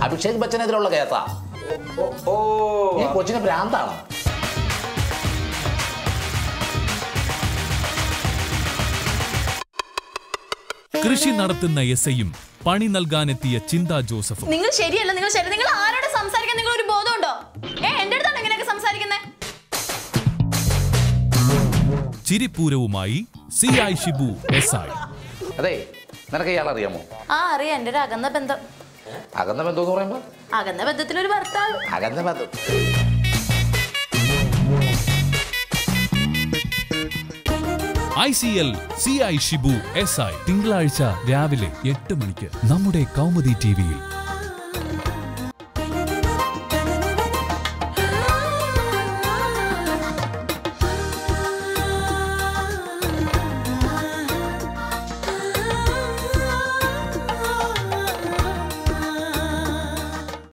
അഭിഷേക് ബച്ചനെതിരുള്ള കേസാ ഓ ഈ കൊച്ചിന് ഭ്രാന്താണ് കൃഷി നടത്തുന്ന എസ് ഐയും പണി നൽകാനെത്തിയ ചിന്താ ജോസഫും നിങ്ങൾ ശരിയല്ല നിങ്ങൾ ശരി നിങ്ങൾ ആരോട് സംസാരിക്കാൻ നിങ്ങൾ ഒരു ബോധമുണ്ടോ ഏ എന്റെ അടുത്താണ് ഇങ്ങനെയൊക്കെ സംസാരിക്കുന്നത് ചിരിപ്പൂരവുമായി C I Shibu S I അതെ നിനക്ക് ഇയാൾ അറിയാമോ ആ അറിയാം എന്റെ ഒരു അകന്ന ബന്ധം അകന്ന ബന്ധം എന്ന് പറയുമ്പോ അകന്ന ബന്ധത്തിലൊരു ഭർത്താവ് അകന്ന ബന്ധം I C L C I Shibu S I തിങ്കളാഴ്ച രാവിലെ എട്ട് മണിക്ക് നമ്മുടെ കൗമുദി ടിവിയിൽ